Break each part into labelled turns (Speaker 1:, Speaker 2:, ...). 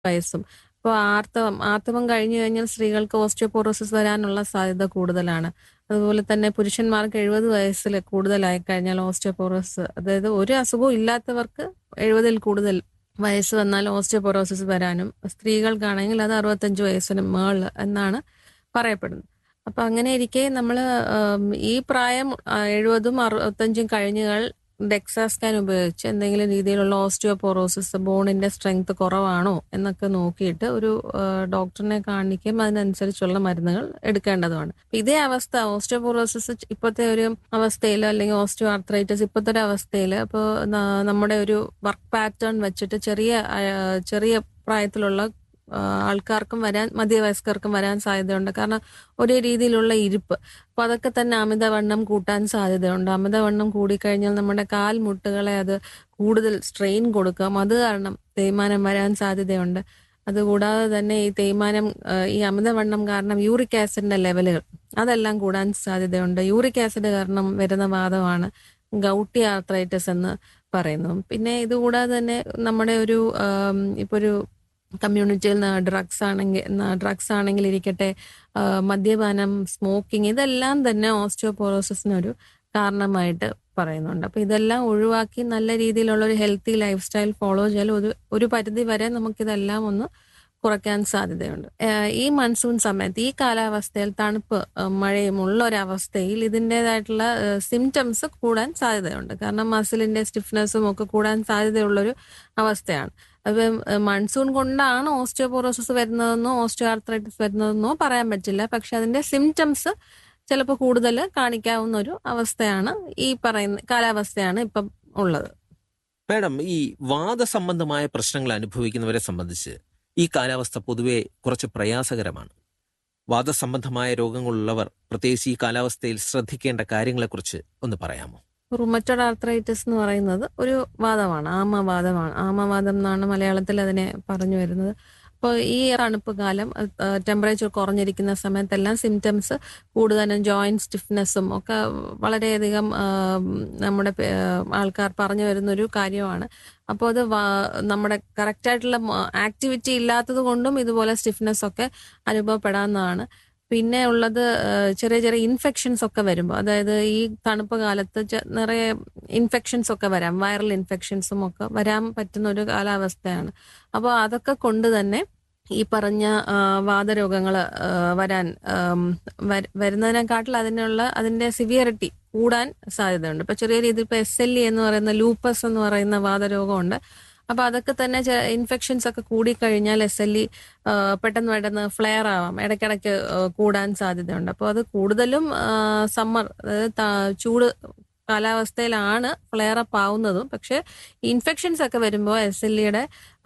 Speaker 1: വയസ്സും ഇപ്പോൾ ആർത്തവം ആർത്തവം കഴിഞ്ഞു കഴിഞ്ഞാൽ സ്ത്രീകൾക്ക് ഓസ്റ്റിയോപോറോസിസ് വരാനുള്ള സാധ്യത കൂടുതലാണ് അതുപോലെ തന്നെ പുരുഷന്മാർക്ക് എഴുപത് വയസ്സിൽ കൂടുതലായി കഴിഞ്ഞാൽ ഓസ്റ്റിയോപോറോസിസ് അതായത് ഒരു അസുഖവും ഇല്ലാത്തവർക്ക് എഴുപതിൽ കൂടുതൽ വയസ്സ് വന്നാൽ ഓസ്റ്റിയോപൊറോസിസ് വരാനും സ്ത്രീകൾക്കാണെങ്കിൽ അത് അറുപത്തഞ്ച് വയസ്സിന് മേളിൽ എന്നാണ് പറയപ്പെടുന്നത് അപ്പൊ അങ്ങനെ ഇരിക്കെ നമ്മൾ ഈ പ്രായം ആ, എഴുപതും അറുപത്തഞ്ചും കഴിഞ്ഞുകൾ ഡെക്സാ സ്കാൻ ഉപയോഗിച്ച് എന്തെങ്കിലും രീതിയിലുള്ള ഓസ്റ്റിയോപൊറോസിസ് ബോണിന്റെ സ്ട്രെങ്ത് കുറവാണോ എന്നൊക്കെ നോക്കിയിട്ട് ഒരു ആ, ഡോക്ടറിനെ കാണിക്കുകയും അതിനനുസരിച്ചുള്ള മരുന്നുകൾ എടുക്കേണ്ടതുമാണ് അപ്പൊ ഇതേ അവസ്ഥ ഓസ്റ്റിയോപൊറോസിസ് ഇപ്പോഴത്തെ ഒരു അവസ്ഥയിൽ അല്ലെങ്കിൽ ഓസ്റ്റിയോ ആർത്രൈറ്റിസ് ഇപ്പോഴത്തെ ഒരു അവസ്ഥയിൽ അപ്പോൾ നമ്മുടെ ഒരു വർക്ക് പാറ്റേൺ വെച്ചിട്ട് ചെറിയ ആ, ചെറിയ പ്രായത്തിലുള്ള ആ, ആൾക്കാർക്കും വരാൻ മധ്യവയസ്കർക്കും വരാൻ സാധ്യതയുണ്ട് കാരണം ഒരേ രീതിയിലുള്ള ഇരിപ്പ് അപ്പൊ അതൊക്കെ തന്നെ അമിതവണ്ണം കൂട്ടാൻ സാധ്യതയുണ്ട് അമിതവണ്ണം കൂടിക്കഴിഞ്ഞാൽ നമ്മുടെ കാൽ മുട്ടുകളെ അത് കൂടുതൽ സ്ട്രെയിൻ കൊടുക്കാം അത് കാരണം തേയ്മാനം വരാൻ സാധ്യതയുണ്ട് അതുകൂടാതെ തന്നെ ഈ തേയ്മാനം ആ, ഈ അമിതവണ്ണം കാരണം യൂറിക് ആസിഡിന്റെ ലെവലുകൾ അതെല്ലാം കൂടാൻ സാധ്യതയുണ്ട് യൂറിക് ആസിഡ് കാരണം വരുന്ന വാദമാണ് ഗൗട്ടി ആർത്രൈറ്റിസ് എന്ന് പറയുന്നു പിന്നെ ഇതുകൂടാതെ തന്നെ നമ്മുടെ ഒരു ആം, ഇപ്പൊ ഒരു കമ്മ്യൂണിറ്റിയിൽ ഡ്രഗ്സ് ആണെങ്കിൽ ഡ്രഗ്സ് ആണെങ്കിൽ ഇരിക്കട്ടെ ആ, മദ്യപാനം സ്മോക്കിംഗ് ഇതെല്ലാം തന്നെ ഓസ്റ്റിയോപോറോസിസിനൊരു കാരണമായിട്ട് പറയുന്നുണ്ട് അപ്പൊ ഇതെല്ലാം ഒഴിവാക്കി നല്ല രീതിയിലുള്ള ഒരു ഹെൽത്തി ലൈഫ് സ്റ്റൈൽ ഫോളോ ചെയ്താൽ ഒരു ഒരു പരിധി വരെ നമുക്കിതെല്ലാം ഒന്ന് കുറയ്ക്കാൻ സാധ്യതയുണ്ട് ഏഹ് ഈ മൺസൂൺ സമയത്ത് ഈ കാലാവസ്ഥയിൽ തണുപ്പ് ഏഹ് മഴയും ഉള്ള ഒരവസ്ഥയിൽ ഇതിൻ്റെതായിട്ടുള്ള സിംറ്റംസ് കൂടാൻ സാധ്യതയുണ്ട് കാരണം മസിലിന്റെ സ്റ്റിഫ്നെസ്സും ഒക്കെ കൂടാൻ സാധ്യതയുള്ളൊരു അവസ്ഥയാണ് അപ്പം മൺസൂൺ കൊണ്ടാണ് ഓസ്റ്റിയോപോറോസിസ് വരുന്നതെന്നോ ഓസ്റ്റിയോ ആർത്രൈറ്റിസ് വരുന്നതെന്നോ പറയാൻ പറ്റില്ല പക്ഷെ അതിന്റെ സിംറ്റംസ് ചിലപ്പോൾ കൂടുതൽ കാണിക്കാവുന്ന ഒരു അവസ്ഥയാണ് ഈ പറയുന്ന കാലാവസ്ഥയാണ് ഇപ്പം ഉള്ളത്
Speaker 2: മാഡം ഈ വാദസംബന്ധമായ പ്രശ്നങ്ങൾ അനുഭവിക്കുന്നവരെ സംബന്ധിച്ച് ഈ കാലാവസ്ഥ പൊതുവെ കുറച്ച് പ്രയാസകരമാണ് വാദസംബന്ധമായ രോഗങ്ങളുള്ളവർ പ്രത്യേകിച്ച് ഈ കാലാവസ്ഥയിൽ ശ്രദ്ധിക്കേണ്ട കാര്യങ്ങളെക്കുറിച്ച് ഒന്ന് പറയാമോ
Speaker 1: റുമറ്റോഡ് ആർത്രൈറ്റിസ് എന്ന് പറയുന്നത് ഒരു വാദമാണ് ആമവാദമാണ് ആമവാദം എന്നാണ് മലയാളത്തിൽ അതിനെ പറഞ്ഞു വരുന്നത് അപ്പോൾ ഈ തണുപ്പ് കാലം ടെമ്പറേച്ചർ കുറഞ്ഞിരിക്കുന്ന സമയത്തെല്ലാം സിംറ്റംസ് കൂടുതലും ജോയിന്റ് സ്റ്റിഫ്നെസ്സും ഒക്കെ വളരെയധികം ആ, നമ്മുടെ പേ- ആൾക്കാർ പറഞ്ഞു വരുന്നൊരു കാര്യമാണ് അപ്പോൾ അത് വാ- നമ്മുടെ കറക്റ്റായിട്ടുള്ള ആക്ടിവിറ്റി ഇല്ലാത്തത് കൊണ്ടും ഇതുപോലെ സ്റ്റിഫ്നെസ് ഒക്കെ അനുഭവപ്പെടാവുന്നതാണ് പിന്നെ ഉള്ളത് ആ, ചെറിയ ചെറിയ ഇൻഫെക്ഷൻസ് ഒക്കെ വരുമ്പോൾ അതായത് ഈ തണുപ്പ് കാലത്ത് ചെ- നിറയെ ഇൻഫെക്ഷൻസ് ഒക്കെ വരാം വൈറൽ ഇൻഫെക്ഷൻസും ഒക്കെ വരാൻ പറ്റുന്ന ഒരു കാലാവസ്ഥയാണ് അപ്പോൾ അതൊക്കെ കൊണ്ട് തന്നെ ഈ പറഞ്ഞ ആ, വാതരോഗങ്ങൾ വരാൻ ആം, വര- വരുന്നതിനെക്കാട്ടിൽ അതിനുള്ള അതിന്റെ സിവിയറിറ്റി കൂടാൻ സാധ്യതയുണ്ട് ഇപ്പൊ ചെറിയ രീതിയിൽ ഇപ്പൊ എസ് എൽ ഇ എന്ന് പറയുന്ന ലൂപ്പസ് എന്ന് പറയുന്ന വാതരോഗമുണ്ട് അപ്പൊ അതൊക്കെ തന്നെ ഇൻഫെക്ഷൻസ് ഒക്കെ കൂടിക്കഴിഞ്ഞാൽ എസ് എൽ ഇ പെട്ടെന്ന് പെട്ടെന്ന് ഫ്ലെയർ ആവാം ഇടയ്ക്കിടയ്ക്ക് ആ, കൂടാൻ സാധ്യതയുണ്ട് അപ്പോൾ അത് കൂടുതലും സമ്മർ അതായത് ത- ചൂട് കാലാവസ്ഥയിലാണ് ഫ്ലെയർ അപ്പ് ആവുന്നതും പക്ഷെ ഇൻഫെക്ഷൻസ് ഒക്കെ വരുമ്പോൾ എസ് എൽ ഇയുടെ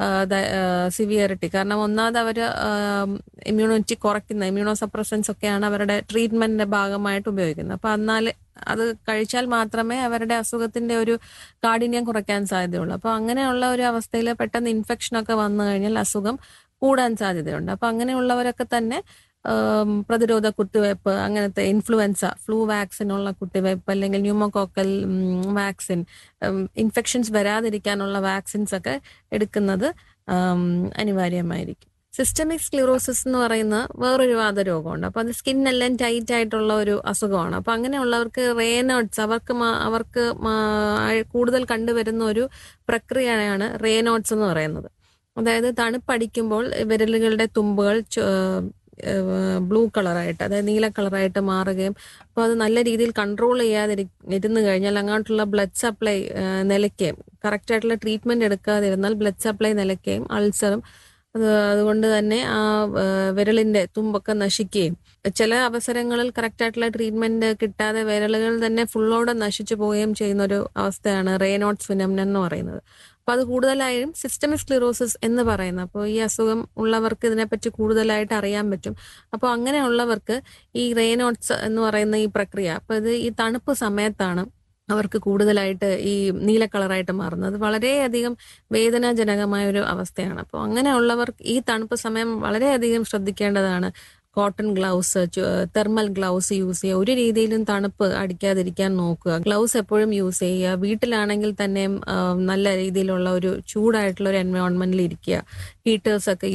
Speaker 1: സിവിയറിറ്റി കാരണം ഒന്നാമത് അവർ ഇമ്മ്യൂണിറ്റി കുറയ്ക്കുന്ന ഇമ്മ്യൂണോ സപ്രസൻസ് ഒക്കെയാണ് അവരുടെ ട്രീറ്റ്മെന്റിന്റെ ഭാഗമായിട്ട് ഉപയോഗിക്കുന്നത് അപ്പൊ എന്നാൽ അത് കഴിച്ചാൽ മാത്രമേ അവരുടെ അസുഖത്തിന്റെ ഒരു കാഠിന്യം കുറയ്ക്കാൻ സാധ്യതയുള്ളൂ അപ്പൊ അങ്ങനെയുള്ള ഒരു അവസ്ഥയിൽ പെട്ടെന്ന് ഇൻഫെക്ഷൻ ഒക്കെ വന്നു കഴിഞ്ഞാൽ അസുഖം കൂടാൻ സാധ്യതയുണ്ട് അപ്പൊ അങ്ങനെയുള്ളവരൊക്കെ തന്നെ ആം, പ്രതിരോധ കുത്തിവയ്പ്പ് അങ്ങനത്തെ ഇൻഫ്ലുവൻസ ഫ്ലൂ വാക്സിനുള്ള കുത്തിവയ്പ്പ് അല്ലെങ്കിൽ ന്യൂമോകോക്കൽ വാക്സിൻ ഇൻഫെക്ഷൻസ് വരാതിരിക്കാനുള്ള വാക്സിൻസ് ഒക്കെ എടുക്കുന്നത് ആം, അനിവാര്യമായിരിക്കും സിസ്റ്റമിക് സ്ക്ലിറോസിസ് എന്ന് പറയുന്ന വേറൊരു വാതരോഗമുണ്ട് അപ്പൊ അത് സ്കിന്നെല്ലാം ടൈറ്റ് ആയിട്ടുള്ള ഒരു അസുഖമാണ് അപ്പൊ അങ്ങനെയുള്ളവർക്ക് റേനോട്സ് അവർക്ക് മാ- അവർക്ക് മാ- കൂടുതൽ കണ്ടുവരുന്ന ഒരു പ്രക്രിയയാണ് റേനോട്സ് എന്ന് പറയുന്നത് അതായത് തണുപ്പടിക്കുമ്പോൾ വിരലുകളുടെ തുമ്പുകൾ ചു- ഏഹ് ബ്ലൂ കളറായിട്ട് അതായത് നീല കളറായിട്ട് മാറുകയും അപ്പോൾ അത് നല്ല രീതിയിൽ കൺട്രോൾ ചെയ്യാതെ ഇരുന്ന് കഴിഞ്ഞാൽ അങ്ങോട്ടുള്ള ബ്ലഡ് സപ്ലൈ നിലയ്ക്കുകയും കറക്റ്റായിട്ടുള്ള ട്രീറ്റ്മെന്റ് എടുക്കാതിരുന്നാൽ ബ്ലഡ് സപ്ലൈ നിലയ്ക്കുകയും അൾസറും അത് അതുകൊണ്ട് തന്നെ ആ ഏഹ് വിരലിന്റെ തുമ്പൊക്കെ നശിക്കുകയും ചില അവസരങ്ങളിൽ കറക്റ്റായിട്ടുള്ള ട്രീറ്റ്മെന്റ് കിട്ടാതെ വിരലുകൾ തന്നെ ഫുള്ളോടെ നശിച്ചു പോവുകയും ചെയ്യുന്ന ഒരു അവസ്ഥയാണ് റേനോട്സ് ഫിനമിനൻ എന്ന് പറയുന്നത് അപ്പൊ അത് കൂടുതലായും സിസ്റ്റമിക് സ്ക്ലിറോസിസ് എന്ന് പറയുന്നത് അപ്പോൾ ഈ അസുഖം ഉള്ളവർക്ക് ഇതിനെപ്പറ്റി കൂടുതലായിട്ട് അറിയാൻ പറ്റും അപ്പോൾ അങ്ങനെയുള്ളവർക്ക് ഈ റേനോട്സ് എന്ന് പറയുന്ന ഈ പ്രക്രിയ അപ്പൊ ഇത് ഈ തണുപ്പ് സമയത്താണ് അവർക്ക് കൂടുതലായിട്ട് ഈ നീല കളറായിട്ട് മാറുന്നത് അത് വളരെയധികം വേദനാജനകമായ ഒരു അവസ്ഥയാണ് അപ്പോൾ അങ്ങനെയുള്ളവർക്ക് ഈ തണുപ്പ് സമയം വളരെയധികം ശ്രദ്ധിക്കേണ്ടതാണ് cotton gloves thermal gloves use ചെയ്യുക ഒരു രീതിയിലും തണുപ്പ് അടിക്കാതിരിക്കാൻ നോക്കുക ഗ്ലൗസ് എപ്പോഴും യൂസ് ചെയ്യുക വീട്ടിലാണെങ്കിൽ തന്നെ നല്ല രീതിയിലുള്ള ഒരു ചൂടായിട്ടുള്ള ഒരു എൻവയോൺമെന്റിൽ ഇരിക്കുക ഹീറ്റേഴ്സ് ഒക്കെ